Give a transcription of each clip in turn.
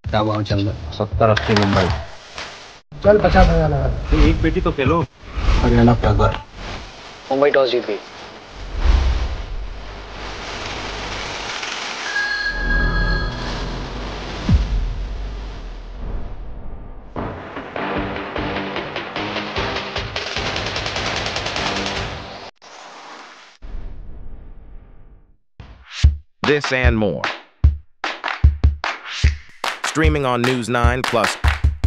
क्या भाव चल रहा सत्तर अस्सी मुंबई चल पचास हजार लगा एक पेटी तो खेलो हरियाणा प्लगर मुंबई टॉस जीत गई This and more. Streaming on News 9 Plus.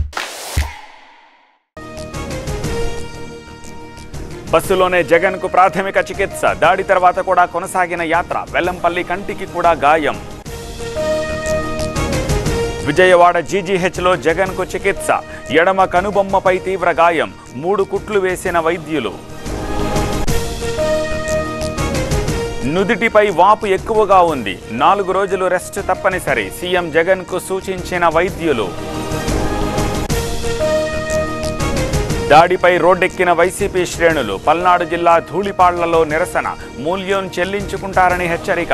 బస్సులోనే జగన్ కు ప్రాథమిక చికిత్స దాడి తర్వాత కూడా కొనసాగిన యాత్ర వెల్లంపల్లి కంటికి కూడా గాయం విజయవాడ జీజీహెచ్లో జగన్ కు చికిత్స ఎడమ కనుబొమ్మపై తీవ్ర గాయం మూడు కుట్లు వేసిన వైద్యులు నుదిటిపై వాపు ఎక్కువగా ఉంది నాలుగు రోజులు రెస్ట్ తప్పనిసరి సీఎం జగన్ కు సూచించిన వైద్యులు దాడిపై రోడ్డెక్కిన వైసీపీ శ్రేణులు పల్నాడు జిల్లా ధూళిపాళ్లలో నిరసన మూల్యం చెల్లించుకుంటారని హెచ్చరిక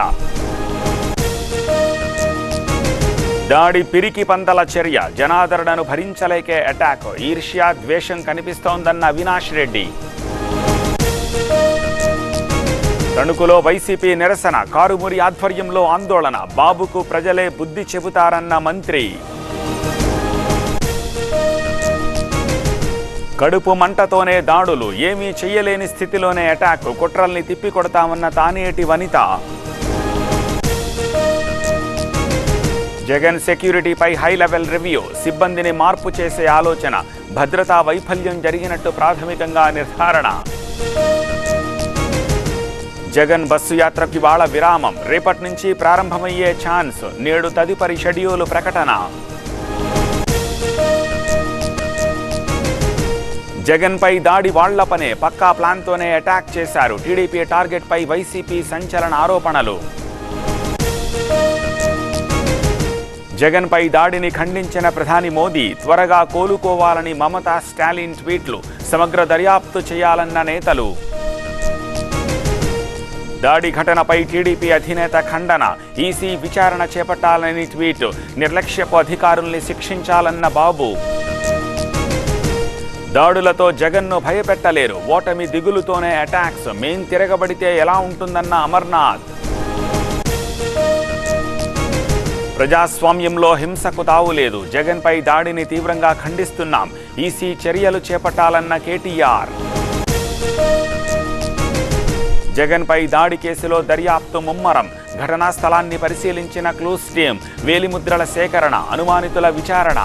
దాడి పిరికి పందల చర్య జనాదరణను భరించలేకే అటాక్ ఈర్ష్యా ద్వేషం కనిపిస్తోందన్న అవినాష్ రెడ్డి తణుకులో వైసీపీ నిరసన కారుమురి ఆధ్వర్యంలో ఆందోళన బాబుకు ప్రజలే బుద్ధి చెబుతారన్న మంత్రి కడుపు మంటతోనే దాడులు ఏమీ చెయ్యలేని స్థితిలోనే అటాక్ కుట్రల్ని తిప్పికొడతామన్న తానేటి వనిత జగన్ సెక్యూరిటీపై హై లెవెల్ రివ్యూ సిబ్బందిని మార్పు చేసే ఆలోచన భద్రతా వైఫల్యం జరిగినట్టు ప్రాథమికంగా నిర్ధారణ జగన్ బస్సు యాత్రకు ఇవాళ విరామం రేపటి నుంచి ప్రారంభమయ్యే ఛాన్స్ నేడు తదుపరి షెడ్యూల్ ప్రకటన జగన్ పై దాడి వాళ్ల పనే పక్కా ప్లాన్తోనే అటాక్ చేశారు టీడీపీ టార్గెట్ పై వైసీపీ సంచలన ఆరోపణలు జగన్ పై దాడిని ఖండించిన ప్రధాని మోదీ త్వరగా కోలుకోవాలని మమతా స్టాలిన్ ట్వీట్లు సమగ్ర దర్యాప్తు చేయాలన్న నేతలు దాడి ఘటనపై టీడీపీ అధినేత ఖండన ఈసీ విచారణ చేపట్టాలని ట్వీట్ నిర్లక్ష్యపు అధికారుల్ని శిక్షించాలన్న బాబు దాడులతో జగన్ను భయపెట్టలేరు ఓటమి దిగులుతోనే అటాక్స్ మేం తిరగబడితే ఎలా ఉంటుందన్న అమర్నాథ్ ప్రజాస్వామ్యంలో హింసకు తావులేదు జగన్పై దాడిని తీవ్రంగా ఖండిస్తున్నాం ఈసీ చర్యలు చేపట్టాలన్న కేటీఆర్ జగన్పై దాడి కేసులో దర్యాప్తు ముమ్మరం ఘటనా స్థలాన్ని పరిశీలించిన క్లూస్ టీం వేలిముద్రల సేకరణ అనుమానితుల విచారణ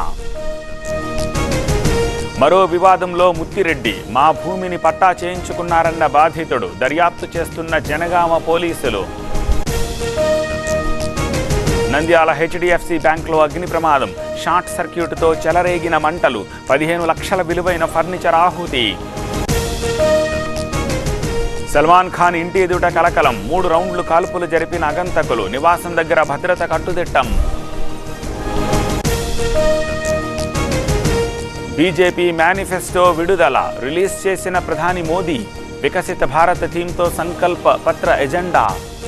మరో వివాదంలో ముత్తిరెడ్డి మా భూమిని పట్టా చేయించుకున్నారన్న బాధితుడు దర్యాప్తు చేస్తున్న జనగామ పోలీసులు నంద్యాల హెచ్డిఎఫ్సి బ్యాంకులో అగ్ని ప్రమాదం షార్ట్ సర్క్యూట్తో చెలరేగిన మంటలు పదిహేను లక్షల విలువైన ఫర్నిచర్ ఆహుతి సల్మాన్ ఖాన్ ఇంటి ఎదుట కలకలం మూడు రౌండ్లు కాల్పులు జరిపిన అగంతకులు నివాసం దగ్గర భద్రత కట్టుదిట్టం బీజేపీ మేనిఫెస్టో విడుదల రిలీజ్ చేసిన ప్రధాని మోదీ వికసిత భారత్ థీమ్తో సంకల్ప పత్ర ఎజెండా